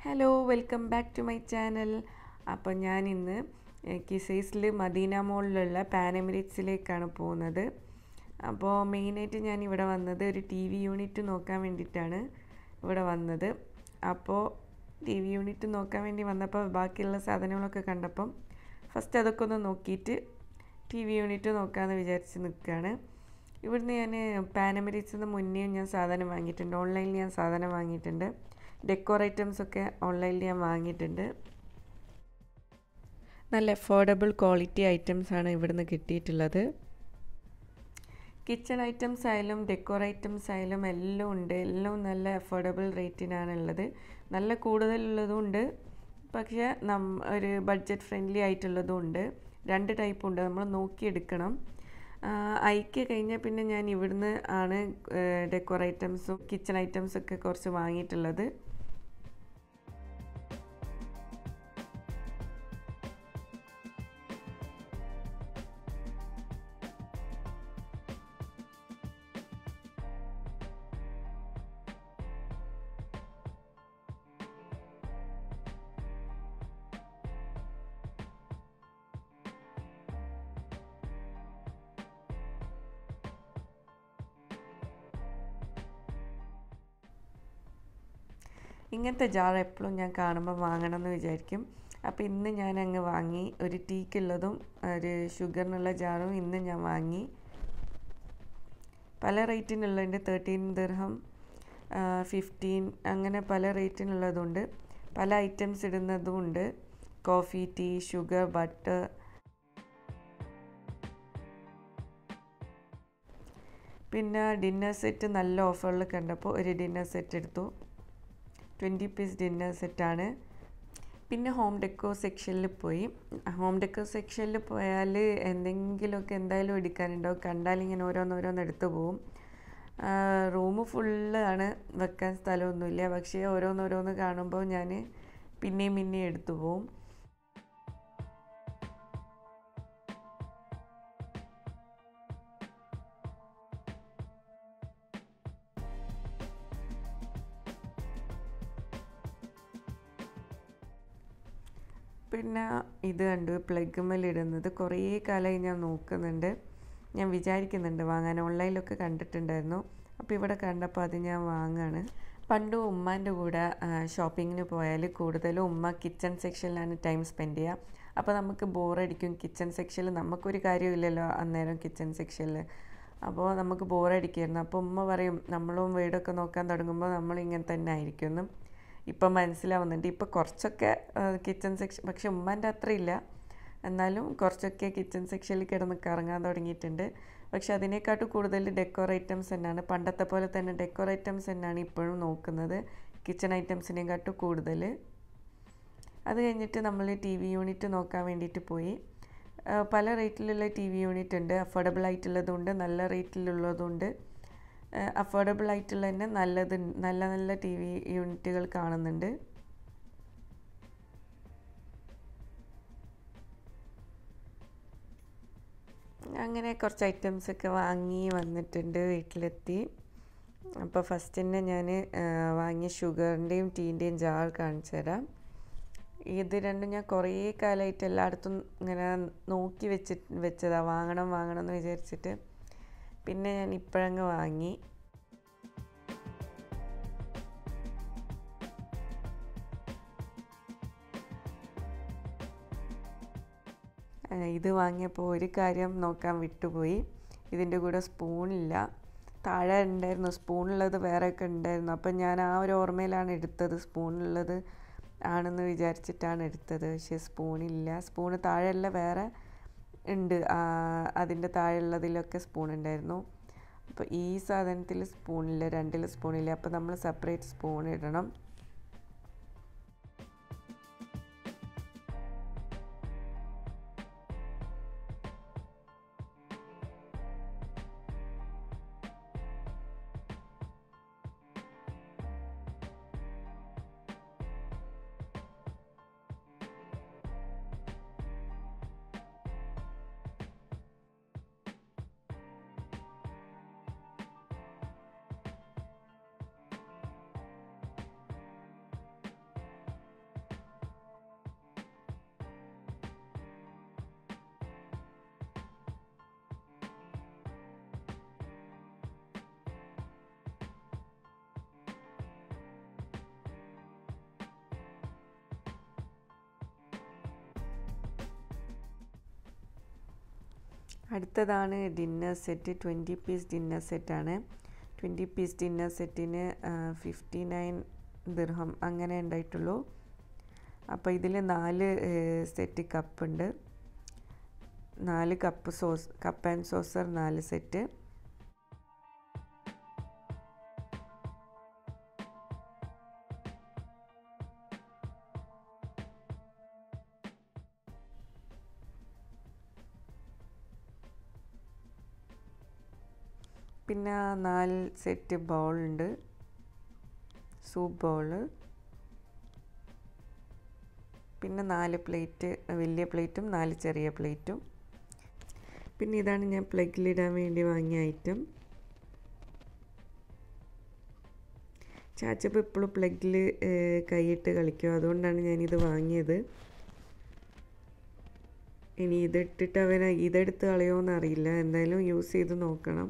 hello welcome back to my channel അപ്പോൾ ഞാൻ ഇന്ന് കിസൈസിൽ മദീന മോളിലുള്ള പാനമിരിറ്റ്സിലേക്കാണ് പോകുന്നത് അപ്പോൾ മെയിനായിട്ട് ഞാൻ ഇവിടെ വന്നത് ഒരു ടി വി യൂണിറ്റ് നോക്കാൻ വേണ്ടിയിട്ടാണ് ഇവിടെ വന്നത് അപ്പോൾ ടി വി യൂണിറ്റ് നോക്കാൻ വേണ്ടി വന്നപ്പോൾ ബാക്കിയുള്ള സാധനങ്ങളൊക്കെ കണ്ടപ്പം ഫസ്റ്റ് അതൊക്കെ ഒന്ന് നോക്കിയിട്ട് ടി വി യൂണിറ്റ് നോക്കാമെന്ന് വിചാരിച്ച് നിൽക്കുകയാണ് ഇവിടുന്ന് ഞാൻ പാനമരിച്ചിന് മുന്നേ ഞാൻ സാധനം വാങ്ങിയിട്ടുണ്ട് ഓൺലൈനിൽ ഞാൻ സാധനം വാങ്ങിയിട്ടുണ്ട് ഡെക്കോർ ഐറ്റംസ് ഒക്കെ ഓൺലൈനിൽ ഞാൻ വാങ്ങിയിട്ടുണ്ട് നല്ല അഫോർഡബിൾ ക്വാളിറ്റി ഐറ്റംസ് ആണ് ഇവിടുന്ന് കിട്ടിയിട്ടുള്ളത് കിച്ചൺ ഐറ്റംസ് ആയാലും ഡെക്കോർ ഐറ്റംസ് ആയാലും എല്ലാം ഉണ്ട് എല്ലാം നല്ല അഫോർഡബിൾ റേറ്റിനാണ് ഉള്ളത് നല്ല കൂടുതലുള്ളതും ഉണ്ട് പക്ഷേ നം ഒരു ബഡ്ജറ്റ് ഫ്രണ്ട്ലി ആയിട്ടുള്ളതും ഉണ്ട് രണ്ട് ടൈപ്പ് ഉണ്ട് നമ്മൾ നോക്കിയെടുക്കണം ഐക്യ കഴിഞ്ഞാൽ പിന്നെ ഞാൻ ഇവിടുന്ന് ആണ് ഡെക്കോർ ഐറ്റംസും കിച്ചൺ ഐറ്റംസും ഒക്കെ കുറച്ച് വാങ്ങിയിട്ടുള്ളത് ഇങ്ങനത്തെ ജാർ എപ്പോഴും ഞാൻ കാണുമ്പോൾ വാങ്ങണം എന്ന് വിചാരിക്കും അപ്പോൾ ഇന്ന് ഞാൻ അങ്ങ് വാങ്ങി ഒരു ടീക്കുള്ളതും ഒരു ഷുഗറിനുള്ള ജാറും ഇന്ന് ഞാൻ വാങ്ങി പല റേറ്റിനുള്ളതുണ്ട് തേർട്ടീൻ ദിർഹം ഫിഫ്റ്റീൻ അങ്ങനെ പല റേറ്റിനുള്ളതുണ്ട് പല ഐറ്റംസ് ഇടുന്നതും ഉണ്ട് കോഫി ടീ ഷുഗർ ബട്ടർ പിന്നെ ഡിന്നർ സെറ്റ് നല്ല ഓഫറിൽ കണ്ടപ്പോൾ ഒരു ഡിന്നർ സെറ്റ് എടുത്തു ട്വൻറ്റി പീസ് ഡിന്നർ സെറ്റാണ് പിന്നെ ഹോം ഡെക്കോ സെക്ഷനിൽ പോയി ഹോം ഡെക്കോ സെക്ഷനിൽ പോയാൽ എന്തെങ്കിലുമൊക്കെ എന്തായാലും എടുക്കാനുണ്ടാവും കണ്ടാൽ ഇങ്ങനെ ഓരോന്നോരോന്ന് എടുത്തു പോവും റൂം ഫുള്ള് ആണ് വെക്കാൻ സ്ഥലമൊന്നുമില്ല പക്ഷേ ഓരോന്നോരോന്ന് കാണുമ്പോൾ ഞാൻ പിന്നെയും പിന്നെയും എടുത്തു പോവും പിന്നെ ഇത് കണ്ടു പ്ലഗുമ്മലിടുന്നത് കുറേ കാലമായി ഞാൻ നോക്കുന്നുണ്ട് ഞാൻ വിചാരിക്കുന്നുണ്ട് വാങ്ങാൻ ഓൺലൈനിലൊക്കെ കണ്ടിട്ടുണ്ടായിരുന്നു അപ്പോൾ ഇവിടെ കണ്ടപ്പോൾ അത് ഞാൻ വാങ്ങാണ് പണ്ട് ഉമ്മാൻ്റെ കൂടെ ഷോപ്പിങ്ങിന് പോയാൽ കൂടുതലും ഉമ്മ കിച്ചൺ സെക്ഷനിലാണ് ടൈം സ്പെൻഡ് ചെയ്യുക അപ്പോൾ നമുക്ക് ബോറടിക്കും കിച്ചൺ സെക്ഷനിൽ നമുക്കൊരു കാര്യമില്ലല്ലോ അന്നേരം കിച്ചൺ സെക്ഷനിൽ അപ്പോൾ നമുക്ക് ബോറടിക്കുമായിരുന്നു അപ്പോൾ ഉമ്മ പറയും നമ്മളും വീടൊക്കെ നോക്കാൻ തുടങ്ങുമ്പോൾ നമ്മൾ ഇങ്ങനെ തന്നെ ആയിരിക്കുമെന്നും ഇപ്പം മനസ്സിലാവുന്നുണ്ട് ഇപ്പോൾ കുറച്ചൊക്കെ കിച്ചൺ സെക്ഷൻ പക്ഷെ ഉമ്മാൻ്റെ അത്ര ഇല്ല എന്നാലും കുറച്ചൊക്കെ കിച്ചൺ സെക്ഷനിൽ കിടന്ന് കറങ്ങാൻ തുടങ്ങിയിട്ടുണ്ട് പക്ഷെ അതിനേക്കാട്ടും കൂടുതൽ ഡെക്കോർ ഐറ്റംസ് തന്നെയാണ് പണ്ടത്തെ പോലെ തന്നെ ഡെക്കോർ ഐറ്റംസ് തന്നെയാണ് ഇപ്പോഴും നോക്കുന്നത് കിച്ചൺ ഐറ്റംസിനെക്കാട്ടും കൂടുതൽ അത് കഴിഞ്ഞിട്ട് നമ്മൾ ടി വി യൂണിറ്റ് നോക്കാൻ വേണ്ടിയിട്ട് പോയി പല റേറ്റിലുള്ള ടി വി യൂണിറ്റ് ഉണ്ട് അഫോർഡബിൾ ആയിട്ടുള്ളതുണ്ട് നല്ല റേറ്റിലുള്ളതുണ്ട് അഫോർഡബിൾ ആയിട്ടുള്ള തന്നെ നല്ലത് നല്ല നല്ല ടി വി യൂണിറ്റുകൾ കാണുന്നുണ്ട് അങ്ങനെ കുറച്ച് ഐറ്റംസ് ഒക്കെ വാങ്ങി വന്നിട്ടുണ്ട് വീട്ടിലെത്തി അപ്പോൾ ഫസ്റ്റ് തന്നെ ഞാൻ വാങ്ങിയ ഷുഗറിൻ്റെയും ടീൻ്റെയും ജാർ കാണിച്ചു തരാം ഇത് രണ്ടും ഞാൻ കുറേ കാലമായിട്ട് എല്ലായിടത്തും ഇങ്ങനെ നോക്കി വെച്ച് വെച്ചതാണ് വാങ്ങണം വാങ്ങണം എന്ന് വിചാരിച്ചിട്ട് പിന്നെ ഞാൻ ഇപ്പോഴങ്ങ് വാങ്ങി ഇത് വാങ്ങിയപ്പോൾ ഒരു കാര്യം നോക്കാൻ വിട്ടുപോയി ഇതിൻ്റെ കൂടെ സ്പൂണില്ല താഴെ ഉണ്ടായിരുന്നു സ്പൂണുള്ളത് വേറെയൊക്കെ ഉണ്ടായിരുന്നു അപ്പം ഞാൻ ആ ഒരു ഓർമ്മയിലാണ് എടുത്തത് സ്പൂണുള്ളത് ആണെന്ന് വിചാരിച്ചിട്ടാണ് എടുത്തത് പക്ഷേ സ്പൂണില്ല സ്പൂണ് താഴെയല്ല വേറെ ഉണ്ട് അതിൻ്റെ താഴെയുള്ളതിലൊക്കെ സ്പൂൺ ഉണ്ടായിരുന്നു അപ്പോൾ ഈ സാധനത്തിൽ സ്പൂണില്ല രണ്ടിൽ സ്പൂണില്ല അപ്പോൾ നമ്മൾ സെപ്പറേറ്റ് സ്പൂൺ ഇടണം അടുത്തതാണ് dinner set twenty piece dinner സെറ്റാണ് ട്വൻറ്റി പീസ് ഡിന്നർ സെറ്റിന് ഫിഫ്റ്റി നയൻ ദിർഹം അങ്ങനെ ഉണ്ടായിട്ടുള്ളൂ അപ്പോൾ ഇതിൽ നാല് സെറ്റ് കപ്പുണ്ട് നാല് cup sauce cup and saucer നാല് സെറ്റ് പിന്നെ നാല് സെറ്റ് ബൗളുണ്ട് സൂപ്പ് ബൗള് പിന്നെ നാല് പ്ലേറ്റ് വലിയ പ്ലേറ്റും നാല് ചെറിയ പ്ലേറ്റും പിന്നെ ഇതാണ് ഞാൻ പ്ലഗിലിടാൻ വേണ്ടി വാങ്ങിയ ഐറ്റം ചാച്ചപ്പ് ഇപ്പോഴും പ്ലഗിൽ കൈയിട്ട് കളിക്കും അതുകൊണ്ടാണ് ഞാനിത് വാങ്ങിയത് ഇനി ഇതിട്ടിട്ട് അവൻ ഇതെടുത്ത് കളയുമോ അറിയില്ല എന്തായാലും യൂസ് ചെയ്ത് നോക്കണം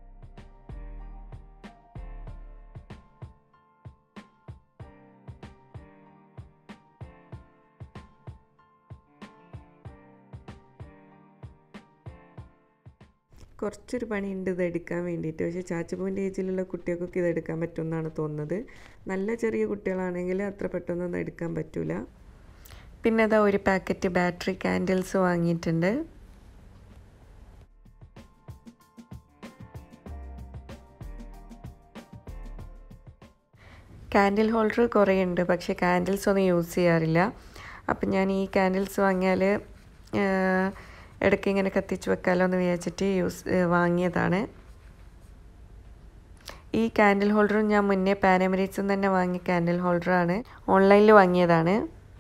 കുറച്ചൊരു പണിയുണ്ട് ഇത് എടുക്കാൻ വേണ്ടിയിട്ട് പക്ഷേ ചാച്ചപ്പൂവിൻ്റെ ഏജിലുള്ള കുട്ടികൾക്കൊക്കെ ഇത് എടുക്കാൻ പറ്റുമെന്നാണ് തോന്നുന്നത് നല്ല ചെറിയ കുട്ടികളാണെങ്കിൽ അത്ര പെട്ടെന്നൊന്നും എടുക്കാൻ പറ്റില്ല പിന്നെ അതാ ഒരു പാക്കറ്റ് ബാറ്ററി കാൻഡിൽസ് വാങ്ങിയിട്ടുണ്ട് കാൻഡിൽ ഹോൾഡർ കുറേ ഉണ്ട് പക്ഷേ കാൻഡിൽസ് ഒന്നും യൂസ് ചെയ്യാറില്ല അപ്പം ഞാൻ ഈ കാൻഡിൽസ് വാങ്ങിയാൽ ഇടയ്ക്ക് ഇങ്ങനെ കത്തിച്ച് വെക്കാമല്ലോ എന്ന് വിചാരിച്ചിട്ട് യൂസ് വാങ്ങിയതാണ് ഈ കാൻഡിൽ ഹോൾഡറും ഞാൻ മുന്നേ പാനമരീസിൽ നിന്ന് തന്നെ വാങ്ങിയ കാൻഡിൽ ഹോൾഡറാണ് ഓൺലൈനിൽ വാങ്ങിയതാണ്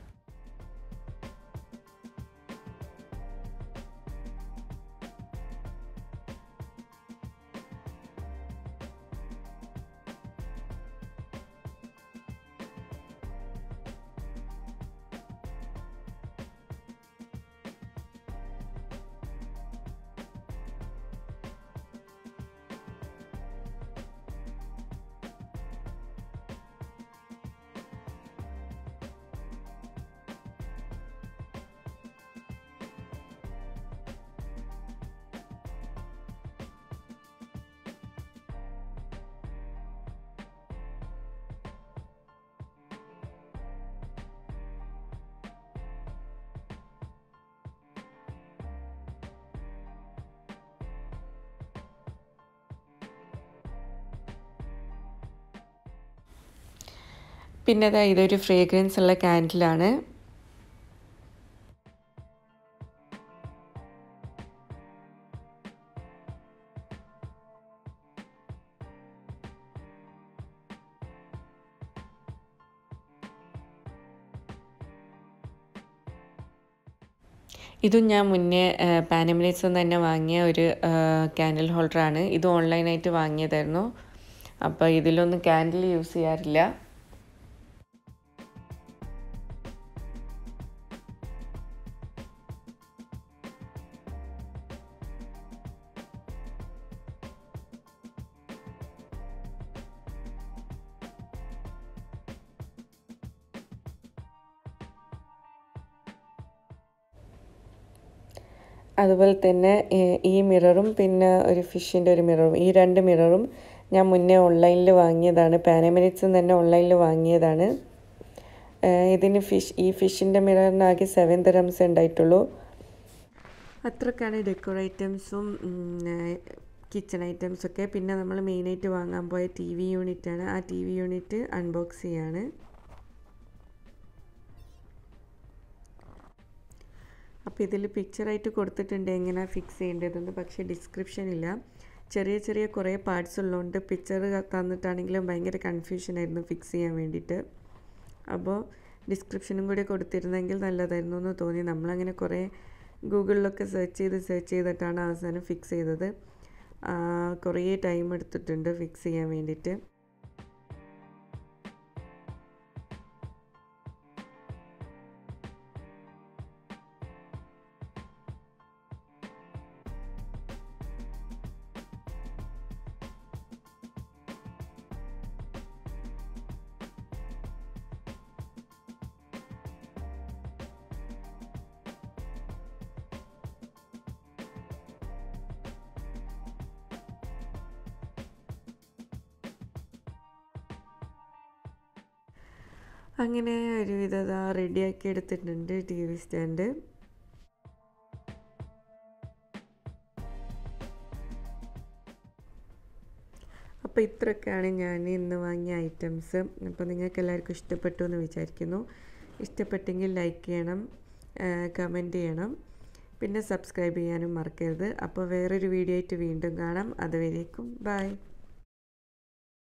പിന്നെ അതാ ഇതൊരു ഫ്രേഗ്രൻസ് ഉള്ള കാൻഡിലാണ് ഇതും ഞാൻ മുന്നേ പാനമിനേറ്റ്സ് നിന്ന് തന്നെ വാങ്ങിയ ഒരു ക്യാൻഡിൽ ഹോൾഡറാണ് ഇത് ഓൺലൈനായിട്ട് വാങ്ങിയതായിരുന്നു അപ്പോൾ ഇതിലൊന്നും ക്യാൻഡിൽ യൂസ് ചെയ്യാറില്ല അതുപോലെ തന്നെ ഈ മിററും പിന്നെ ഒരു ഫിഷിൻ്റെ ഒരു മിററും ഈ രണ്ട് മിററും ഞാൻ മുന്നേ ഓൺലൈനിൽ വാങ്ങിയതാണ് പാനമിനിറ്റ്സിൽ തന്നെ ഓൺലൈനിൽ വാങ്ങിയതാണ് ഇതിന് ഫിഷ് ഈ ഫിഷിൻ്റെ മിററിനാകെ സെവൻ തരംസ് ഉണ്ടായിട്ടുള്ളൂ അത്രക്കാണ് ഡെക്കോർ ഐറ്റംസും കിച്ചൺ ഐറ്റംസൊക്കെ പിന്നെ നമ്മൾ മെയിനായിട്ട് വാങ്ങാൻ പോയ ടി വി യൂണിറ്റാണ് ആ ടി വി യൂണിറ്റ് അൺബോക്സ് ചെയ്യാണ് അപ്പോൾ ഇതിൽ പിക്ചറായിട്ട് കൊടുത്തിട്ടുണ്ട് എങ്ങനെയാണ് ഫിക്സ് ചെയ്യേണ്ടതെന്ന് പക്ഷേ ഡിസ്ക്രിപ്ഷൻ ഇല്ല ചെറിയ ചെറിയ കുറേ പാർട്സ് ഉള്ളതുകൊണ്ട് പിക്ചർ തന്നിട്ടാണെങ്കിലും ഭയങ്കര കൺഫ്യൂഷനായിരുന്നു ഫിക്സ് ചെയ്യാൻ വേണ്ടിയിട്ട് അപ്പോൾ ഡിസ്ക്രിപ്ഷനും കൂടി കൊടുത്തിരുന്നെങ്കിൽ നല്ലതായിരുന്നു എന്ന് തോന്നി നമ്മളങ്ങനെ കുറേ ഗൂഗിളിലൊക്കെ സെർച്ച് ചെയ്ത് സെർച്ച് ചെയ്തിട്ടാണ് അവസാനം ഫിക്സ് ചെയ്തത് കുറേ ടൈം എടുത്തിട്ടുണ്ട് ഫിക്സ് ചെയ്യാൻ വേണ്ടിയിട്ട് അങ്ങനെ ഒരുവിധം റെഡിയാക്കി എടുത്തിട്ടുണ്ട് ടി വി സ്റ്റാൻഡ് അപ്പോൾ ഇത്രയൊക്കെയാണ് ഞാൻ ഇന്ന് വാങ്ങിയ ഐറ്റംസ് അപ്പോൾ നിങ്ങൾക്ക് എല്ലാവർക്കും ഇഷ്ടപ്പെട്ടു എന്ന് വിചാരിക്കുന്നു ഇഷ്ടപ്പെട്ടെങ്കിൽ ലൈക്ക് ചെയ്യണം കമൻറ്റ് ചെയ്യണം പിന്നെ സബ്സ്ക്രൈബ് ചെയ്യാനും മറക്കരുത് അപ്പോൾ വേറൊരു വീഡിയോ ആയിട്ട് വീണ്ടും കാണാം അതുവരേക്കും ബൈ